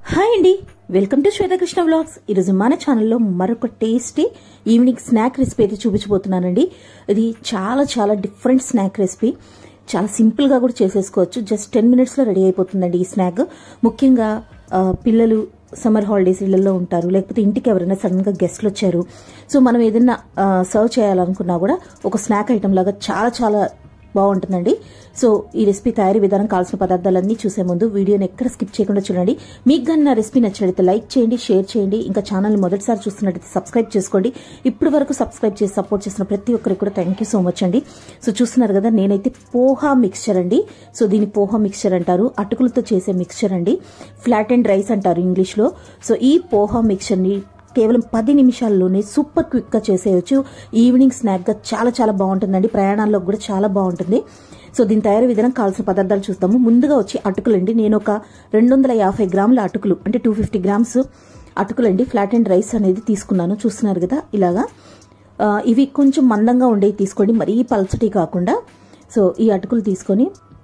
hi అండి welcome to Swetha Krishna vlogs ఈరోజు మన ఛానల్లో మరొక టేస్టీ ఈవినింగ్ స్నాక్ రెసిపీ అయితే చూపించబోతున్నానండి ఇది చాలా చాలా డిఫరెంట్ స్నాక్ రెసిపీ చాలా సింపుల్గా కూడా చేసేసుకోవచ్చు జస్ట్ టెన్ మినిట్స్లో రెడీ అయిపోతుందండి ఈ స్నాక్ ముఖ్యంగా ఆ, పిల్లలు సమ్మర్ హాలిడేస్ ఇళ్లలో ఉంటారు లేకపోతే ఇంటికి ఎవరైనా సడన్గా గెస్ట్లు వచ్చారు సో మనం ఏదైనా సర్వ్ చేయాలనుకున్నా కూడా ఒక స్నాక్ ఐటమ్ లాగా చాలా చాలా బాగుంటుందండి సో ఈ రెసిపీ తయారీ విధానం కావాల్సిన పదార్థాలన్నీ చూసే ముందు వీడియోని ఎక్కడ స్కిప్ చేయకుండా చూడండి మీకు కానీ నా రెసిపీ నచ్చినట్లయితే లైక్ చేయండి షేర్ చేయండి ఇంకా ఛానల్ని మొదటిసారి చూస్తున్నట్టయితే సబ్స్క్రైబ్ చేసుకోండి ఇప్పటి వరకు సబ్స్క్రైబ్ చేసి సపోర్ట్ చేసిన ప్రతి ఒక్కరికి కూడా థ్యాంక్ యూ సో మచ్ అండి సో చూస్తున్నారు కదా నేనైతే పోహా మిక్స్చర్ అండి సో దీని పోహా మిక్స్చర్ అంటారు అటుకులతో చేసే మిక్స్చర్ అండి ఫ్లాట్ అండ్ రైస్ అంటారు ఇంగ్లీష్లో సో ఈ పోహా మిక్స్చర్ని కేవలం పది నిమిషాల్లోనే సూపర్ క్విక్ గా చేసేయచ్చు ఈవినింగ్ స్నాక్ గా చాలా చాలా బాగుంటుందండి ప్రయాణాల్లో కూడా చాలా బాగుంటుంది సో దీని తయారీ విధానం కావాల్సిన పదార్థాలు చూస్తాము ముందుగా వచ్చి అటుకులండి నేను ఒక రెండు వందల యాభై గ్రాముల అటుకులు అంటే టూ ఫిఫ్టీ గ్రామ్స్ అటుకులండి ఫ్లాట్ అండ్ రైస్ అనేది తీసుకున్నాను చూస్తున్నారు కదా ఇలాగా ఆ, ఇవి కొంచెం మందంగా ఉండేవి తీసుకోండి మరీ పల్చటి కాకుండా సో ఈ అటుకులు తీసుకొని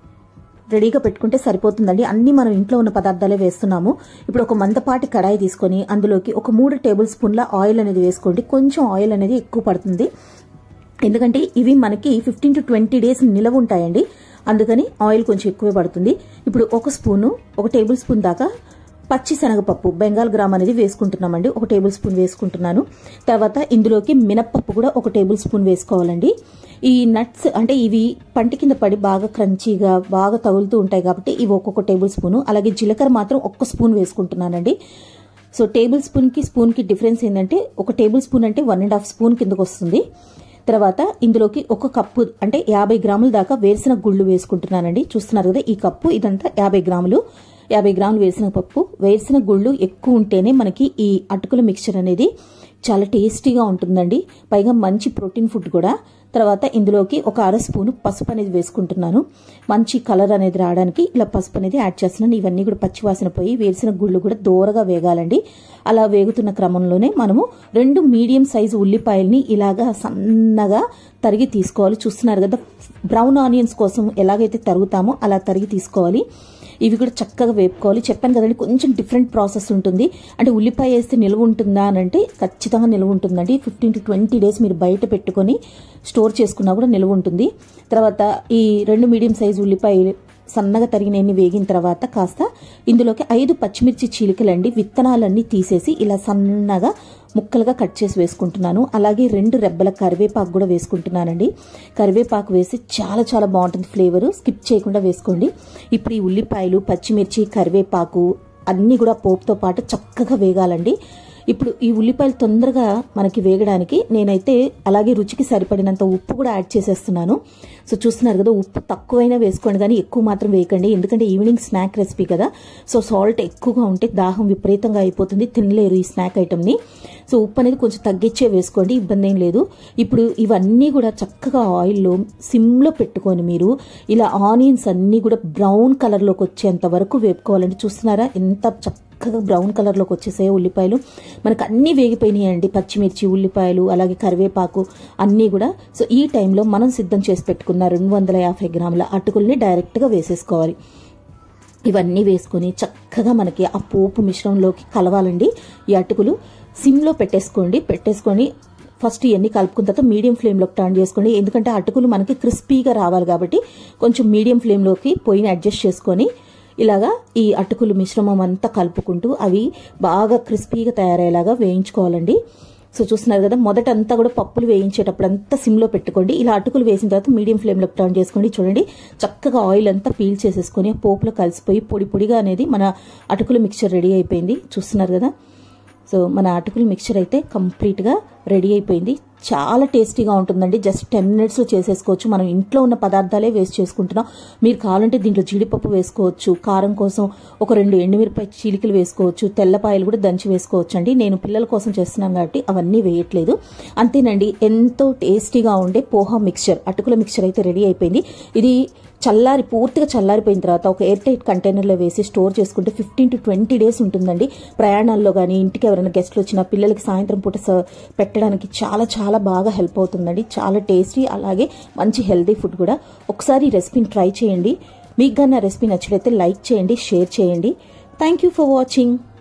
రెడీగా పెట్టుకుంటే సరిపోతుందండి అన్ని మనం ఇంట్లో ఉన్న పదార్థాలే వేస్తున్నాము ఇప్పుడు ఒక మందపాటి కడాయి తీసుకొని అందులోకి ఒక మూడు టేబుల్ స్పూన్ల ఆయిల్ అనేది వేసుకోండి కొంచెం ఆయిల్ అనేది ఎక్కువ పడుతుంది ఎందుకంటే ఇవి మనకి ఫిఫ్టీన్ టు ట్వంటీ డేస్ నిలవ ఉంటాయండి అందుకని ఆయిల్ కొంచెం ఎక్కువే పడుతుంది ఇప్పుడు ఒక స్పూను ఒక టేబుల్ స్పూన్ దాకా పచ్చి శనగపప్పు బెంగాల్ గ్రామ్ అనేది వేసుకుంటున్నామండి ఒక టేబుల్ స్పూన్ వేసుకుంటున్నాను తర్వాత ఇందులోకి మినప్పప్పు కూడా ఒక టేబుల్ స్పూన్ వేసుకోవాలండి ఈ నట్స్ అంటే ఇవి పంటి కింద పడి బాగా క్రంచీగా బాగా తగులుతూ ఉంటాయి కాబట్టి ఇవి ఒక్కొక్క టేబుల్ స్పూను అలాగే జీలకర్ర మాత్రం ఒక్క స్పూన్ వేసుకుంటున్నానండి సో టేబుల్ స్పూన్కి స్పూన్కి డిఫరెన్స్ ఏంటంటే ఒక టేబుల్ స్పూన్ అంటే వన్ అండ్ హాఫ్ స్పూన్ కిందకు వస్తుంది తర్వాత ఇందులోకి ఒక కప్పు అంటే యాభై గ్రాముల దాకా వేసిన గుళ్ళు వేసుకుంటున్నానండి చూస్తున్నారు కదా ఈ కప్పు ఇదంతా యాభై గ్రాములు యాభై గ్రాములు వేసిన పప్పు వేసిన గుళ్ళు ఎక్కువ ఉంటేనే మనకి ఈ అటుకుల మిక్చర్ అనేది చాలా టేస్టీగా ఉంటుందండి పైగా మంచి ప్రోటీన్ ఫుడ్ కూడా తర్వాత ఇందులోకి ఒక అర స్పూను పసుపు అనేది వేసుకుంటున్నాను మంచి కలర్ అనేది రావడానికి ఇలా పసుపు అనేది యాడ్ చేస్తున్నాను ఇవన్నీ కూడా పచ్చివాసన పోయి వేసిన గుళ్ళు కూడా దోరగా వేగాలండి అలా వేగుతున్న క్రమంలోనే మనము రెండు మీడియం సైజు ఉల్లిపాయల్ని ఇలాగా సన్నగా తరిగి తీసుకోవాలి చూస్తున్నారు కదా బ్రౌన్ ఆనియన్స్ కోసం ఎలాగైతే తరుగుతామో అలా తరిగి తీసుకోవాలి ఇవి కూడా చక్కగా వేపుకోవాలి చెప్పాను కదండి కొంచెం డిఫరెంట్ ప్రాసెస్ ఉంటుంది అంటే ఉల్లిపాయ వేస్తే నిల్వ ఉంటుందా అని అంటే ఖచ్చితంగా నిల్వ ఉంటుందండి ఫిఫ్టీన్ టు ట్వంటీ డేస్ మీరు బయట పెట్టుకొని స్టోర్ చేసుకున్నా కూడా నిల్వ ఉంటుంది తర్వాత ఈ రెండు మీడియం సైజు ఉల్లిపాయ సన్నగా తరిగినన్ని వేగిన తర్వాత కాస్త ఇందులోకి ఐదు పచ్చిమిర్చి చీలికలండి విత్తనాలన్నీ తీసేసి ఇలా సన్నగా ముక్కలుగా కట్ చేసి వేసుకుంటున్నాను అలాగే రెండు రెబ్బల కరివేపాకు కూడా వేసుకుంటున్నానండి కరివేపాకు వేసి చాలా చాలా బాగుంటుంది ఫ్లేవర్ స్కిప్ చేయకుండా వేసుకోండి ఇప్పుడు ఈ ఉల్లిపాయలు పచ్చిమిర్చి కరివేపాకు అన్నీ కూడా పోపుతో పాటు చక్కగా వేగాలండి ఇప్పుడు ఈ ఉల్లిపాయలు తొందరగా మనకి వేగడానికి నేనైతే అలాగే రుచికి సరిపడినంత ఉప్పు కూడా యాడ్ చేసేస్తున్నాను సో చూస్తున్నారు కదా ఉప్పు తక్కువైనా వేసుకోండి కానీ ఎక్కువ మాత్రం వేయకండి ఎందుకంటే ఈవినింగ్ స్నాక్ రెసిపీ కదా సో సాల్ట్ ఎక్కువగా ఉంటే దాహం విపరీతంగా అయిపోతుంది తినలేరు ఈ స్నాక్ ఐటమ్ని సో ఉప్పు అనేది కొంచెం తగ్గించే వేసుకోండి ఇబ్బంది ఏం లేదు ఇప్పుడు ఇవన్నీ కూడా చక్కగా ఆయిల్లో సిమ్లో పెట్టుకొని మీరు ఇలా ఆనియన్స్ అన్నీ కూడా బ్రౌన్ కలర్లోకి వచ్చేంత వరకు వేపుకోవాలండి చూస్తున్నారా ఎంత చక్కగా బ్రౌన్ కలర్లోకి వచ్చేసాయి ఉల్లిపాయలు మనకు అన్నీ వేగిపోయినాయండి పచ్చిమిర్చి ఉల్లిపాయలు అలాగే కరివేపాకు అన్నీ కూడా సో ఈ టైంలో మనం సిద్ధం చేసి పెట్టుకున్న రెండు వందల యాభై గ్రాముల అటుకుల్ని డైరెక్ట్గా వేసేసుకోవాలి ఇవన్నీ వేసుకొని చక్కగా మనకి ఆ పోపు మిశ్రమంలోకి కలవాలండి ఈ అటుకులు సిమ్లో పెట్టేసుకోండి పెట్టేసుకొని ఫస్ట్ ఇవన్నీ కలుపుకున్న తర్వాత మీడియం ఫ్లేమ్లోకి టర్న్ చేసుకోండి ఎందుకంటే అటుకులు మనకి క్రిస్పీగా రావాలి కాబట్టి కొంచెం మీడియం ఫ్లేమ్లోకి పొయ్యిని అడ్జస్ట్ చేసుకొని ఇలాగా ఈ అటుకులు మిశ్రమం అంతా కలుపుకుంటూ అవి బాగా క్రిస్పీగా తయారయ్యేలాగా వేయించుకోవాలండి సో చూస్తున్నారు కదా మొదట అంతా కూడా పప్పులు వేయించేటప్పుడు అంతా సిమ్లో పెట్టుకోండి ఇలా అటుకులు వేసిన తర్వాత మీడియం ఫ్లేమ్లో టర్న్ చేసుకోండి చూడండి చక్కగా ఆయిల్ అంతా పీల్ చేసేసుకొని పోపులో కలిసిపోయి పొడి పొడిగా అనేది మన అటుకుల మిక్చర్ రెడీ అయిపోయింది చూస్తున్నారు కదా సో మన అటుకుల మిక్చర్ అయితే కంప్లీట్గా రెడీ అయిపోయింది చాలా టేస్టీగా ఉంటుందండి జస్ట్ టెన్ మినిట్స్లో చేసేసుకోవచ్చు మనం ఇంట్లో ఉన్న పదార్థాలే వేస్ట్ చేసుకుంటున్నాం మీరు కావాలంటే దీంట్లో జీడిపప్పు వేసుకోవచ్చు కారం కోసం ఒక రెండు ఎండుమిరపాయ చీలికలు వేసుకోవచ్చు తెల్లపాయలు కూడా దంచి వేసుకోవచ్చు అండి నేను పిల్లల కోసం చేస్తున్నాను కాబట్టి అవన్నీ వేయట్లేదు అంతేనండి ఎంతో టేస్టీగా ఉండే పోహా మిక్చర్ అటుకుల మిక్చర్ అయితే రెడీ అయిపోయింది ఇది చల్లారి పూర్తిగా చల్లారిపోయిన తర్వాత ఒక ఎయిర్ టైట్ కంటైనర్లో వేసి స్టోర్ చేసుకుంటే ఫిఫ్టీన్ టు ట్వంటీ డేస్ ఉంటుందండి ప్రయాణాల్లో కానీ ఇంటికి ఎవరైనా గెస్ట్లు వచ్చినా పిల్లలకి సాయంత్రం పూట స- పెట్టడానికి చాలా చాలా బాగా హెల్ప్ అవుతుందండి చాలా టేస్టీ అలాగే మంచి హెల్తీ ఫుడ్ కూడా ఒకసారి ఈ రెసిపీని ట్రై చేయండి మీకు కానీ నా రెసిపీ నచ్చినట్లయితే లైక్ చేయండి షేర్ చేయండి థ్యాంక్ యూ ఫర్ వాచింగ్